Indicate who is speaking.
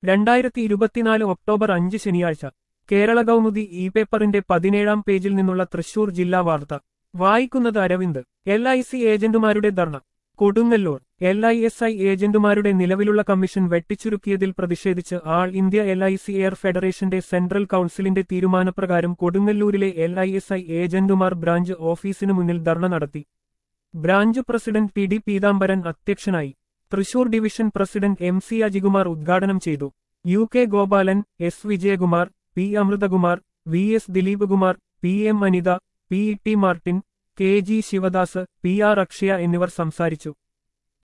Speaker 1: രണ്ടായിരത്തി ഇരുപത്തിനാല് ഒക്ടോബർ അഞ്ച് ശനിയാഴ്ച കേരള കൗമുദി ഇ പേപ്പറിന്റെ പതിനേഴാം പേജിൽ നിന്നുള്ള തൃശൂർ ജില്ലാ വാർത്ത വായിക്കുന്നത് അരവിന്ദ് എൽ ഐ സി ഏജന്റുമാരുടെ dharna Kodungallur L I S I ഏജന്റുമാരുടെ നിലവിലുള്ള കമ്മീഷൻ വെട്ടിച്ചുരുക്കിയതിൽ പ്രതിഷേധിച്ച് all India L I C air federation central കൌൺസിലിന്റെ തീരുമാനപ്രകാരം കൊടുങ്ങല്ലൂരിലെ എൽ ഐ എസ് ഐ ഏജന്റുമാർ ബ്രാഞ്ച് ഓഫീസിനു മുന്നിൽ ധർണ നടത്തി branch president T D Peethambaran അധ്യക്ഷനായി Thrissur division president M C Ajikumar ഉദ്ഘാടനം ചെയ്തു U K Gopalan S Vijayakumar P Amruthakumar V S Dileep Kumar P M Anitha P E T Martin K G Sivadas P R Akshaya എന്നിവർ സംസാരിച്ചു